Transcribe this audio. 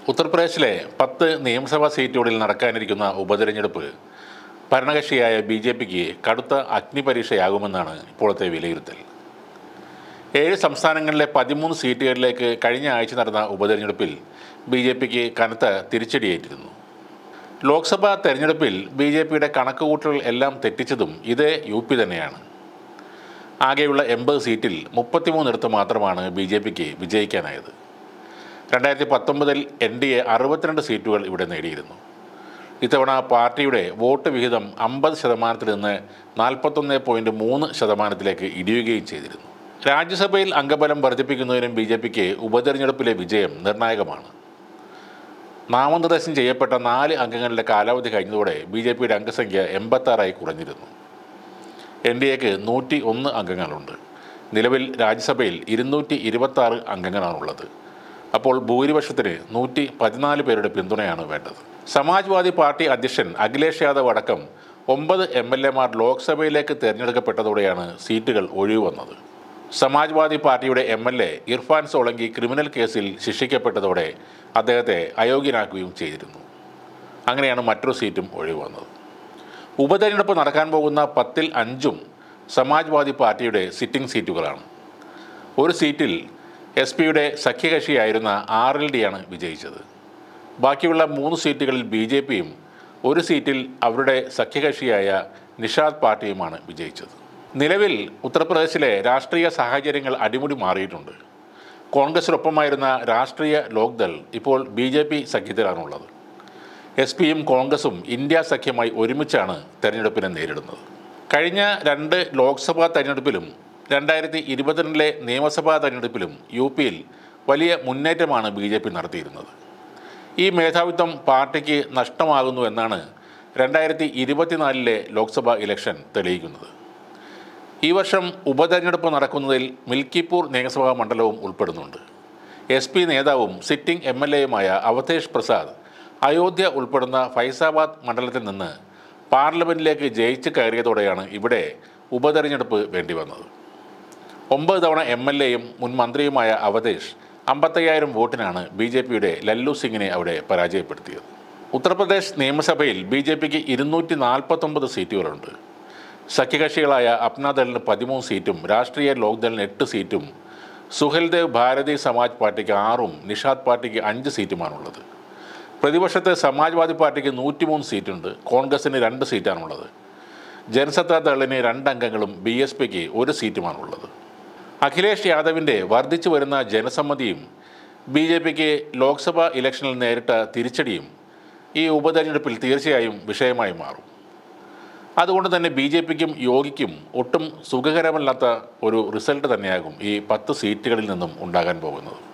ഉത്തർപ്രദേശിലെ പത്ത് നിയമസഭാ സീറ്റുകളിൽ നടക്കാനിരിക്കുന്ന ഉപതെരഞ്ഞെടുപ്പ് ഭരണകക്ഷിയായ ബി ജെ പിക്ക് കടുത്ത അഗ്നിപരീക്ഷയാകുമെന്നാണ് ഇപ്പോഴത്തെ വിലയിരുത്തൽ ഏഴ് സംസ്ഥാനങ്ങളിലെ പതിമൂന്ന് സീറ്റുകളിലേക്ക് കഴിഞ്ഞ ആഴ്ച നടന്ന ഉപതെരഞ്ഞെടുപ്പിൽ ബി ജെ പിക്ക് കനത്ത തിരിച്ചടിയേറ്റിരുന്നു ലോക്സഭാ തെരഞ്ഞെടുപ്പിൽ ബി ജെ പിയുടെ കണക്കുകൂട്ടൽ എല്ലാം തെറ്റിച്ചതും ഇതേ യു പി തന്നെയാണ് ആകെയുള്ള എൺപത് സീറ്റിൽ മുപ്പത്തിമൂന്നിടത്ത് മാത്രമാണ് ബി ജെ പിക്ക് വിജയിക്കാനായത് രണ്ടായിരത്തി പത്തൊമ്പതിൽ എൻ ഡി എ അറുപത്തിരണ്ട് സീറ്റുകൾ ഇവിടെ നേടിയിരുന്നു ഇത്തവണ പാർട്ടിയുടെ വോട്ട് വിഹിതം അമ്പത് ശതമാനത്തിൽ നിന്ന് നാൽപ്പത്തൊന്ന് പോയിൻറ്റ് മൂന്ന് ശതമാനത്തിലേക്ക് ഇടിയുകയും ചെയ്തിരുന്നു രാജ്യസഭയിൽ അംഗബലം വർദ്ധിപ്പിക്കുന്നതിനും ബി ജെ പിക്ക് ഉപതെരഞ്ഞെടുപ്പിലെ വിജയം നിർണായകമാണ് നാമനിർദ്ദേശം ചെയ്യപ്പെട്ട നാല് അംഗങ്ങളുടെ കാലാവധി കഴിഞ്ഞതോടെ ബി ജെ പിയുടെ അംഗസംഖ്യ എൺപത്താറായി കുറഞ്ഞിരുന്നു എൻ ഡി എക്ക് നൂറ്റി ഒന്ന് അംഗങ്ങളുണ്ട് നിലവിൽ രാജ്യസഭയിൽ ഇരുന്നൂറ്റി ഇരുപത്താറ് അംഗങ്ങളാണുള്ളത് അപ്പോൾ ഭൂരിപക്ഷത്തിന് നൂറ്റി പതിനാല് പേരുടെ പിന്തുണയാണ് വേണ്ടത് സമാജ്വാദി പാർട്ടി അധ്യക്ഷൻ അഖിലേഷ് യാദവ് അടക്കം ഒമ്പത് എം എൽ എമാർ ലോക്സഭയിലേക്ക് തിരഞ്ഞെടുക്കപ്പെട്ടതോടെയാണ് സീറ്റുകൾ ഒഴിവ് വന്നത് സമാജ്വാദി പാർട്ടിയുടെ M L A Irfan Solanki criminal കേസിൽ ശിക്ഷിക്കപ്പെട്ടതോടെ അദ്ദേഹത്തെ അയോഗ്യനാക്കുകയും ചെയ്തിരുന്നു അങ്ങനെയാണ് മറ്റൊരു സീറ്റും ഒഴിവ് വന്നത് ഉപതെരഞ്ഞെടുപ്പ് നടക്കാൻ പോകുന്ന പത്തിൽ അഞ്ചും സമാജ്വാദി പാർട്ടിയുടെ സിറ്റിംഗ് സീറ്റുകളാണ് ഒരു സീറ്റിൽ എസ് പിയുടെ സഖ്യകക്ഷിയായിരുന്ന ആർ എൽ ഡിയാണ് വിജയിച്ചത് ബാക്കിയുള്ള മൂന്ന് സീറ്റുകളിൽ ബി ജെ പിയും ഒരു സീറ്റിൽ അവരുടെ സഖ്യകക്ഷിയായ നിഷാദ് പാർട്ടിയുമാണ് വിജയിച്ചത് നിലവിൽ ഉത്തർപ്രദേശിലെ രാഷ്ട്രീയ സാഹചര്യങ്ങൾ അടിമുടി മാറിയിട്ടുണ്ട് കോൺഗ്രസിനൊപ്പമായിരുന്ന രാഷ്ട്രീയ ലോക്ദൾ ഇപ്പോൾ ബി ജെ പി സഖ്യത്തിലാണുള്ളത് എസ് പിയും കോൺഗ്രസും ഇന്ത്യ സഖ്യമായി ഒരുമിച്ചാണ് തെരഞ്ഞെടുപ്പിനെ നേരിടുന്നത് കഴിഞ്ഞ രണ്ട് ലോക്സഭാ തെരഞ്ഞെടുപ്പിലും രണ്ടായിരത്തി ഇരുപത്തിരണ്ടിലെ നിയമസഭാ തെരഞ്ഞെടുപ്പിലും യു പിയിൽ വലിയ മുന്നേറ്റമാണ് ബി ജെ പി നടത്തിയിരുന്നത് ഈ മേധാവിത്വം പാർട്ടിക്ക് നഷ്ടമാകുന്നു എന്നാണ് രണ്ടായിരത്തി ഇരുപത്തിനാലിലെ ലോക്സഭാ ഇലക്ഷൻ തെളിയിക്കുന്നത് ഈ വർഷം ഉപതെരഞ്ഞെടുപ്പ് നടക്കുന്നതിൽ മിൽക്കിപ്പൂർ നിയമസഭാ മണ്ഡലവും ഉൾപ്പെടുന്നുണ്ട് എസ് പി നേതാവും സിറ്റിംഗ് എം എൽ എയുമായ അവധേഷ് പ്രസാദ് അയോധ്യ ഉൾപ്പെടുന്ന ഫൈസാബാദ് മണ്ഡലത്തിൽ നിന്ന് പാർലമെൻറ്റിലേക്ക് ജയിച്ച് കയറിയതോടെയാണ് ഇവിടെ ഉപതെരഞ്ഞെടുപ്പ് വേണ്ടി വന്നത് ഒമ്പത് തവണ എം എൽ എയും മുൻ മന്ത്രിയുമായ അവധേഷ് അമ്പത്തയ്യായിരം വോട്ടിനാണ് ബി ജെ പിയുടെ ലല്ലു സിംഗിനെ അവിടെ പരാജയപ്പെടുത്തിയത് ഉത്തർപ്രദേശ് നിയമസഭയിൽ ബി ജെ പിക്ക് ഇരുന്നൂറ്റി നാൽപ്പത്തൊമ്പത് സീറ്റുകളുണ്ട് സഖ്യകക്ഷികളായ അപ്നാദളിന് പതിമൂന്ന് സീറ്റും രാഷ്ട്രീയ ലോക്ദളിന് എട്ട് സീറ്റും സുഹൽദേവ് ഭാരതി സമാജ് പാർട്ടിക്ക് ആറും നിഷാദ് പാർട്ടിക്ക് അഞ്ച് സീറ്റുമാണുള്ളത് പ്രതിപക്ഷത്ത് സമാജ്വാദി പാർട്ടിക്ക് നൂറ്റിമൂന്ന് സീറ്റുണ്ട് കോൺഗ്രസിന് രണ്ട് സീറ്റാണുള്ളത് ജനസത്താ ദളിന് രണ്ട് അംഗങ്ങളും ബി എസ് പിക്ക് ഒരു സീറ്റുമാണുള്ളത് അഖിലേഷ് യാദവിൻ്റെ വർദ്ധിച്ചു വരുന്ന ജനസമ്മതിയും ബി ജെ പിക്ക് ലോക്സഭാ ഇലക്ഷനിൽ നേരിട്ട തിരിച്ചടിയും ഈ ഉപതെരഞ്ഞെടുപ്പിൽ തീർച്ചയായും വിഷയമായി മാറും അതുകൊണ്ട് തന്നെ ബി ജെ പിക്കും യോഗിക്കും ഒട്ടും സുഖകരമല്ലാത്ത ഒരു റിസൾട്ട് തന്നെയാകും ഈ പത്ത് സീറ്റുകളിൽ നിന്നും ഉണ്ടാകാൻ പോകുന്നത്